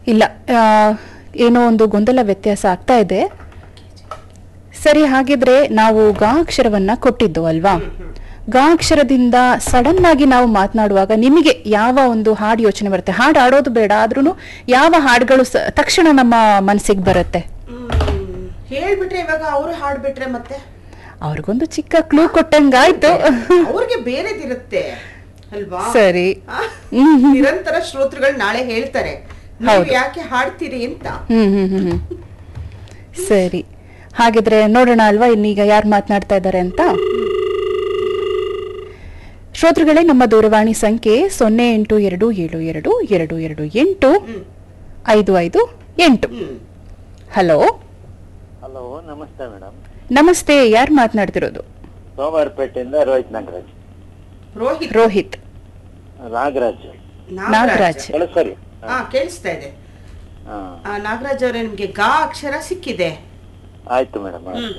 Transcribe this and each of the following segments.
ಇಲ್ಲ ಆ, ಏನೋ ಒಂದು ಗೊಂದಲ ವ್ಯತ್ಯಾಸ ಆಗ್ತಾ ಇದೆ ಸರಿ ಹಾಗಿದ್ರೆ ನಾವು ಗಾ ಅಕ್ಷರವನ್ನ ಕೊಟ್ಟಿದ್ದು ಅಲ್ವಾ ಗಾ ಅಕ್ಷರದಿಂದ ಸಡನ್ ಆಗಿ ನಾವು ಮಾತನಾಡುವಾಗ ನಿಮಗೆ ಯಾವ ಒಂದು ಹಾಡು ಯೋಚನೆ ಬರುತ್ತೆ ಹಾಡು ಆಡೋದು ಬೇಡ ಆದ್ರೂ ಯಾವ ಹಾಡುಗಳು ಸ- ತಕ್ಷಣ ನಮ್ಮ ಮನಸ್ಸಿಗೆ ಬರುತ್ತೆ ಹ್ಮ್. ಹೇಳ್ಬಿಟ್ರೆ ಇವಾಗ ಅವರು ಹಾಡ್ಬಿಟ್ರೆ ಮತ್ತೆ ಅವ್ರಿಗೊಂದು ಚಿಕ್ಕ ಕ್ಲೂ ಕೊಟ್ಟಂಗಾಯ್ತು ಅವ್ರಿಗೆ ಬೇರೆದಿರುತ್ತೆ ಅಲ್ವಾ ಸರಿ ಆ? ನಿರಂತರ ಶ್ರೋತೃಗಳು ನಾಳೆ ಹೇಳ್ತಾರೆ ನೀವು ಹೌದು. ಯಾಕೆ ಹಾಡ್ತೀರಿ ಅಂತ ಹ್ಮ್ ಹ್ಮ್ ಹ್ಮ್ ಹ್ಮ್. ಸರಿ ಹಾಗಿದ್ರೆ ನೋಡೋಣ ಅಲ್ವಾ ಇನ್ನೀಗ ಯಾರು ಮಾತನಾಡ್ತಾ ಇದ್ದಾರೆ ಅಂತ ಶ್ರೋತೃಗಳೇ ನಮ್ಮ ದೂರವಾಣಿ ಸಂಖ್ಯೆ ಸೊನ್ನೆ ಎಂಟು ಎರಡು ಏಳು ಎರಡು ಎರಡು ಎರಡು ಎಂಟು ಹ್ಮ್. ಐದು ಐದು ಎಂಟು ಹ್ಮ್ ಹಲೋ ಹಲೋ ನಮಸ್ತೆ ಮೇಡಮ್ ನಮಸ್ತೆ ಯಾರು ಮಾತನಾಡ್ತಿರೋದು ಸೋಮವಾರಪೇಟೆಯಿಂದ ರೋಹಿತ್ ನಾಗರಾಜ್ ರೋಹಿತ್ ರೋಹಿತ್ ನಾಗರಾಜ್ ನಾಗರಾಜ್ ಕಳಿಸರಿ ಹಾ ಕೇಳಿಸ್ತಾ ಇದೆ ಹಾ ಆ, ನಾಗರಾಜ್ ಅವರೇ ನಿಮ್ಗೆ ಗಾ ಅಕ್ಷರ ಸಿಕ್ಕಿದೆ ಆಯ್ತು ಮೇಡಮ್ ಹ್ಮ್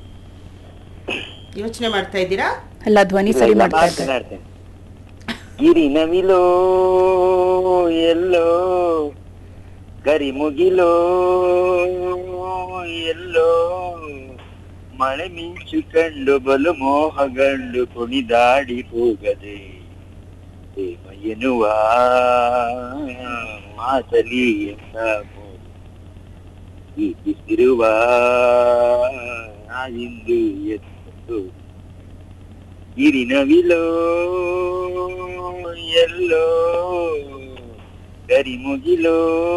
ಯೋಚನೆ ಮಾಡ್ತಾ ಇದ್ದೀರಾ ಅಲ್ಲ ಧ್ವನಿ ಸರಿ ಮಾಡ್ತಾ ಇದ್ದಾರೆ ಮಾತನಾಡ್ತೇನೆ ಗಿರಿ ನವಿಲೋ ಎಲ್ಲೋ ಗರಿ ಮುಗಿಲೋ ಎಲ್ಲೋ ಮಳೆ ಮಿಂಚು ಕಂಡು ಬಲು ಮೋಹಗಂಡು ಕುಣಿದಾಡಿ ಹೋಗದೆ ಪ್ರೇಮ ಎನ್ನುವ ಮಾತಲಿ ಎಂದ ಗೀತಿಸಿರುವ ಇಂದು ಎತ್ತು ಗಿರಿನವಿಲೋ ಎಲ್ಲೋ ಕರಿಮುಗಿಲೋ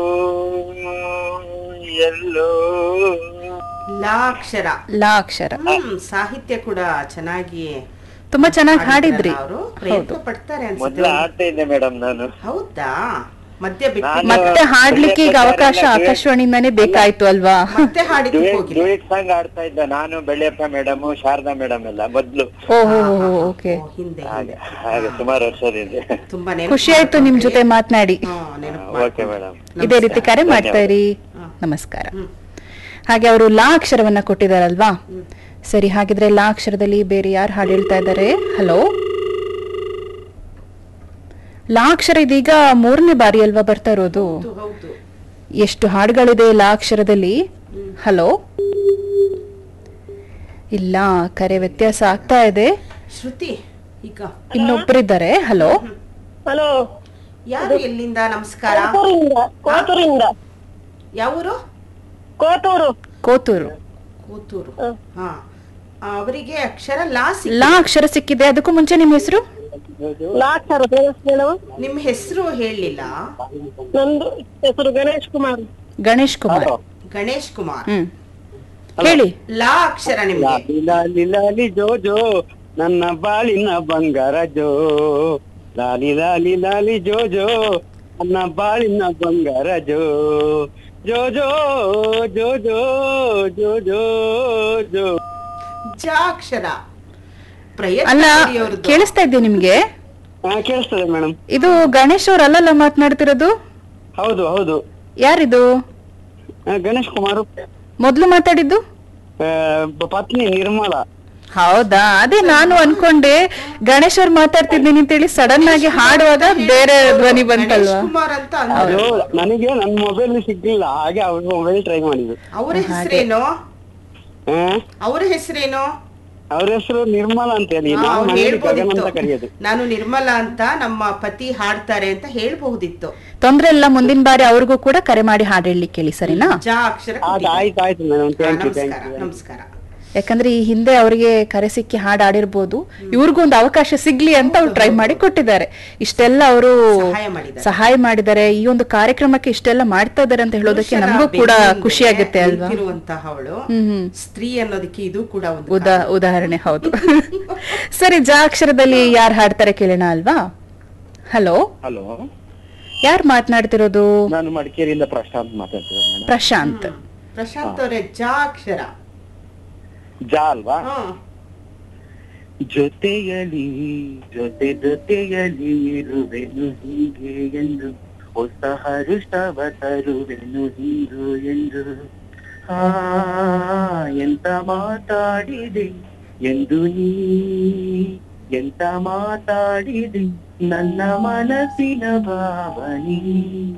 ಎಲ್ಲೋ ಲಾ ಅಕ್ಷರ ಲಾ ಅಕ್ಷರ ಹ್ಮ್ ಸಾಹಿತ್ಯ ಕೂಡ ಚೆನ್ನಾಗಿ ತುಂಬಾ ಚೆನ್ನಾಗಿ ಹಾಡಿದ್ರಿ ಅವರು ಹೌದು ಪ್ರಯತ್ನ ಪಡ್ತಾರೆ ಮೊದ್ಲು ಅನ್ಸುತ್ತೆ ಆಡ್ತಾ ಇದ್ದೆ ಮೇಡಮ್ ನಾನು ಹೌದಾ ಮಧ್ಯ ಬಿಟ್ಟು ನಾನು- ಮತ್ತೆ ಹಾಡ್ಲಿಕ್ಕೆ ಈಗ ಅವಕಾಶ ಆಕಾಶವಾಣಿಯಿಂದಾನೇ ಬೇಕಾಯ್ತು ಅಲ್ವಾ ಮತ್ತೆ ಹಾಡಿದ್ದು ಹೋಗಿಲ್ಲ ಡ್ಯೂಯೆಟ್ ಸಾಂಗ್ ಆಡ್ತಾ ಇದ್ದೆ ನಾನು ಬೆಳ್ಳಿಯಪ್ಪ ಮೇಡಮ್ ಶಾರದಾ ಮೇಡಮ್ ಎಲ್ಲ ಮೊದ್ಲು ಓಹೋ ಓಕೆ ಓ, ಹಿಂದೆ ಹಾಗೆ ಹಾಗೆ ಸುಮಾರು ವರ್ಷದಿಂದ ತುಂಬಾ ಖುಷಿ ಆಯ್ತು ನಿಮ್ ಜೊತೆ ಮಾತನಾಡಿ ಓಕೆ ಮೇಡಮ್ ಇದೇ ರೀತಿ ಕರೆ ಮಾಡ್ತಾ ಇರಿ ಹಾ. ನಮಸ್ಕಾರ ಹ್ಮ್. ಹಾಗೆ ಅವರು ಲಾ ಅಕ್ಷರವನ್ನ ಕೊಟ್ಟಿದಾರಲ್ವಾ ಸರಿ ಹಾಗಿದ್ರೆ ಲಾ ಅಕ್ಷರದಲ್ಲಿ ಬೇರೆ ಯಾರು ಹಾಡು ಹೇಳ್ತಾ ಇದ್ದಾರೆ ಹಲೋ ಲಾ ಅಕ್ಷರ ಇದೀಗ ಮೂರನೇ ಬಾರಿ ಅಲ್ವಾ ಬರ್ತಾ ಇರೋದು ಹೌದು ಎಷ್ಟು ಹಾಡುಗಳಿದೆ ಲಾ ಅಕ್ಷರದಲ್ಲಿ ಹಲೋ ಇಲ್ಲ ಕರೆ ವ್ಯತ್ಯಾಸ ಆಗ್ತಾ ಇದೆ ಶ್ರುತಿ ಈಗ ಇನ್ನೊಬ್ಬರಿದ್ದಾರೆ ಹಲೋ ಹಲೋ ಯಾರು ಎಲ್ಲಿಂದ ನಮಸ್ಕಾರ ಕೋತೂರಿಂದ ಕೋತೂರಿಂದ ಯಾವೂರು ಕೋತೂರು ಕೋತೂರು ಕೂತೂರು ಹ. ಹಾ ಅವರಿಗೆ ಅಕ್ಷರ ಲಾ ಸಿಕ್ ಲಾ ಅಕ್ಷರ ಸಿಕ್ಕಿದೆ ಅದಕ್ಕೂ ಮುಂಚೆ ನಿಮ್ಮ ಹೆಸರು ಲಾಕ್ಷರ ಮೇಡಮ್ ನಿಮ್ಮ ಹೆಸರು ಹೇಳಲಿಲ್ಲ ನಂದು ಹೆಸರು ಗಣೇಶ್ ಕುಮಾರ್ ಗಣೇಶ್ ಕುಮಾರ್ ಗಣೇಶ್ ಕುಮಾರ್ ಹ್ಮ್ ಹೇಳಿ ಲಾ ಅಕ್ಷರ ನಿಮ್ಗೆ ಲಾಲಿ ಲಾಲಿ ಲಾಲಿ ಜೋ ಜೋ ನನ್ನ ಬಾಳಿನ ಬಂಗಾರ ಜೋ ಲಾಲಿ ಲಾಲಿ ಲಾಲಿ ಜೋ ಜೋ ನನ್ನ ಬಾಳಿನ ಬಂಗಾರ ಜೋ ಜೋ ಜೋ ಜೋ ಜೋ ಜೋ ಜೋ ಜೋ ಜ ಅಕ್ಷರ ಪ್ರಯತ್ನ ಅಲ್ಲ ನೋಡಿ ಅವ್ರದ್ದು. ಕೇಳಿಸ್ತಾ ಇದ್ದೆ ನಿಮ್ಗೆ ಹಾ ಕೇಳಿಸ್ತದೆ ಮೇಡಮ್ ಇದು ಗಣೇಶ್ ಅವ್ರ ಅಲ್ಲಲ್ಲ ಮಾತನಾಡ್ತಿರೋದು ಹೌದು ಹೌದು ಯಾರಿದು ಆ, ಗಣೇಶ್ ಕುಮಾರ್ ಮೊದ್ಲು ಮಾತಾಡಿದ್ದು ಆ, ಪತ್ನಿ ನಿರ್ಮಲಾ ಹೌದಾ ಅದೇ ನಾನು ಅನ್ಕೊಂಡೆ ಗಣೇಶ್ ಅವ್ರು ಮಾತಾಡ್ತಿದ್ದೀನಿ ಅಂತೇಳಿ ಸಡನ್ ಆಗಿ ಹಾಡುವಾಗ ಬೇರೆ ಧ್ವನಿ ಗಣೇಶ್ ಬಂತಲ್ವಾ ಕುಮಾರ್ ಅಂತ ಅದು ನನಗೆ ನನ್ನ ಮೊಬೈಲ್ ಸಿಗ್ಲಿಲ್ಲ ಹಾಗೆ ಅವ್ರ ಮೊಬೈಲ್ ಟ್ರೈ ಮಾಡಿದ್ದು ಅವರ ಹೆಸರೇನು ಆ, ಅವರ ಹೆಸರೇನು ಅವ್ರ ಹೆಸರು ನಿರ್ಮಲಾ ಅಂತ ಹೇಳಿ ಹಾ, ನಾನು ಅವ್ರು ಮನೆಯಲ್ಲಿ ಗಗನ್ ಅಂತ ಹೇಳ್ಬೋದಿತ್ತು ಕರೆಯೋದು ನಾನು ನಿರ್ಮಲಾ ಅಂತ ನಮ್ಮ ಪತಿ ಹಾಡ್ತಾರೆ ಅಂತ ಹೇಳ್ಬಹುದಿತ್ತು ತೊಂದ್ರೆ ಇಲ್ಲ ಮುಂದಿನ ಬಾರಿ ಅವ್ರಿಗೂ ಕೂಡ ಕರೆ ಮಾಡಿ ಹಾಡು ಹೇಳಲಿಕ್ಕೆ ಹೇಳಿ ಸರಿನಾ ಜ ಅಕ್ಷರ ಆಯ್ತು ಕೊಟ್ಟಿದ್ದಾರೆ. ಆಯ್ತು ಆಯ್ತು ಮೇಡಮ್ ಹಾ, ಥ್ಯಾಂಕ್ ಯು ಥ್ಯಾಂಕ್ ನಮಸ್ಕಾರ ಯು ನಮಸ್ಕಾರ ಯಾಕಂದ್ರೆ ಈ ಹಿಂದೆ ಅವರಿಗೆ ಕರೆ ಸಿಕ್ಕಿ ಹಾಡು ಆಡಿರ್ಬೋದು ಇವ್ರಿಗೂ ಒಂದು ಅವಕಾಶ ಸಿಗ್ಲಿ ಅಂತ ಅವ್ರು ಟ್ರೈ ಮಾಡಿ ಕೊಟ್ಟಿದ್ದಾರೆ ಇಷ್ಟೆಲ್ಲ ಅವರು ಸಹಾಯ ಮಾಡಿದ್ದಾರೆ. ಸಹಾಯ ಮಾಡಿದ್ದಾರೆ ಈ ಒಂದು ಕಾರ್ಯಕ್ರಮಕ್ಕೆ ಇಷ್ಟೆಲ್ಲ ಮಾಡ್ತಾ ಇದ್ದಾರೆ ಅಂತ ಹೇಳೋದಕ್ಕೆ ಪುರುಷರ ನಮಗೂ ಕೂಡ ಬೆನ್ನಿಂದೆ ಖುಷಿ ಆಗುತ್ತೆ ಅಲ್ವಾ ನಿಂತಿರುವಂತಹವಳು ಹ್ಮ್ ಹ್ಮ್ ಸ್ತ್ರೀ ಅನ್ನೋದಕ್ಕೆ ಇದು ಕೂಡ ಒಂದು ಉದಾ ಉದಾಹರಣೆ ಹೌದು ಸರಿ ಜ ಅಕ್ಷರದಲ್ಲಿ ಯಾರು ಹಾಡ್ತಾರೆ ಕೇಳೋಣ ಅಲ್ವಾ ಹಲೋ ಹಲೋ ಯಾರು ಮಾತನಾಡ್ತಿರೋದು ನಾನು ಮಡಿಕೇರಿಯಿಂದ ಪ್ರಶಾಂತ್ ಮಾತಾಡ್ತಿರೋದು ಮೇಡಮ್ ಪ್ರಶಾಂತ್ ಪ್ರಶಾಂತ್ ಅವರೇ ಜ ಅಕ್ಷರ ಜಾ ಅಲ್ವಾ ಹಾ ಜೊತೆಯಲಿ ಜೊತೆ ಜೊತೆಯಲಿ ಇರುವೆನು ಹೀಗೆ ಎಂದು ಹೊಸ ಹರುಷವ ತರುವೆನು ಹೀರೋ ಎಂದು ಆ ಎಂತ ಮಾತಾಡಿದೆ ಎಂದು ನೀ ಎಂತ ಮಾತಾಡಿದೆ ನನ್ನ ಮನಸ್ಸಿನ ಭಾವನೆ